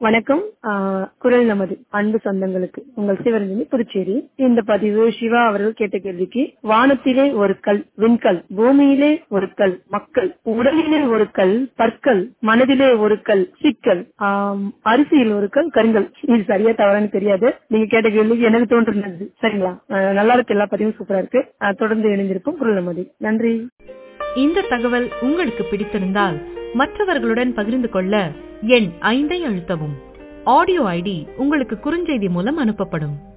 வணக்கம் ஆஹ் குரல் நமது அன்பு சொந்தங்களுக்கு உங்கள் சிவரஞ்சனி புதுச்சேரி இந்த பதிவு சிவா அவர்கள் கேட்ட கேள்விக்கு வானத்திலே ஒரு கல் விண்கல் பூமியிலே ஒரு கல் மக்கள் உடலிலே ஒரு கல் பற்கள் மனதிலே ஒரு கல் சிக்கல் ஆம், அரிசியில் ஒரு கல் கருங்கல் இது சரியா தவறான்னு தெரியாது நீங்க கேட்ட கேள்விக்கு எனக்கு தோன்றுனது சரிங்களா ஆஹ் நல்லா இருக்கு எல்லா பதிவும் சூப்பரா இருக்கு ஆஹ் தொடர்ந்து இணைந்திருப்போம் குரல் நமதி நன்றி இந்த தகவல் உங்களுக்கு பிடித்திருந்தால் மற்றவர்களுடன் பகிர்ந்து கொள்ள எண் ஐந்தை அழுத்தவும் ஆடியோ ஐடி உங்களுக்கு குறுஞ்செய்தி மூலம் அனுப்பப்படும்